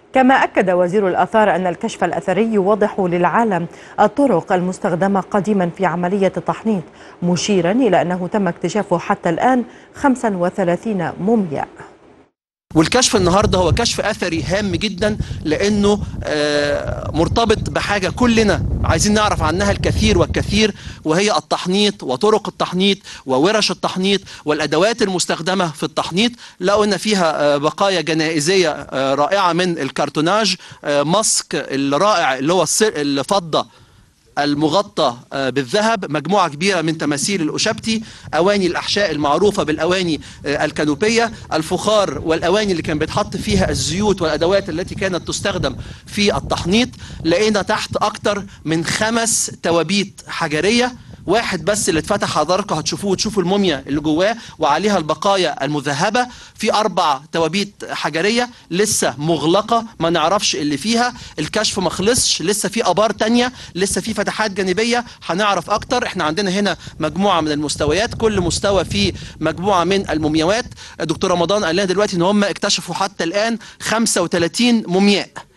كما أكد وزير الآثار أن الكشف الأثري يوضح للعالم الطرق المستخدمة قديما في عملية التحنيط مشيرا إلى أنه تم اكتشاف حتى الآن 35 مومياء والكشف النهارده هو كشف اثري هام جدا لانه آه، مرتبط بحاجه كلنا عايزين نعرف عنها الكثير والكثير وهي التحنيط وطرق التحنيط وورش التحنيط والادوات المستخدمه في التحنيط لقوا ان فيها آه، بقايا جنائزيه آه، رائعه من الكرتوناج آه، ماسك الرائع اللي هو الس- الفضه المغطى آه، بالذهب مجموعة كبيرة من تماثيل الأشبتي أواني الأحشاء المعروفة بالأواني آه، الكانوبية الفخار والأواني اللي كان بيتحط فيها الزيوت والأدوات التي كانت تستخدم في التحنيط لقينا تحت أكتر من خمس توابيت حجرية واحد بس اللي اتفتح حضراتكم هتشوفوه وتشوفوا الموميا اللي جواه وعليها البقايا المذهبه في اربع توابيت حجريه لسه مغلقه ما نعرفش اللي فيها الكشف ما خلصش لسه في ابار تانية لسه في فتحات جانبيه هنعرف اكتر احنا عندنا هنا مجموعه من المستويات كل مستوى فيه مجموعه من المومياوات دكتور رمضان قال لنا دلوقتي ان هم اكتشفوا حتى الان 35 مومياء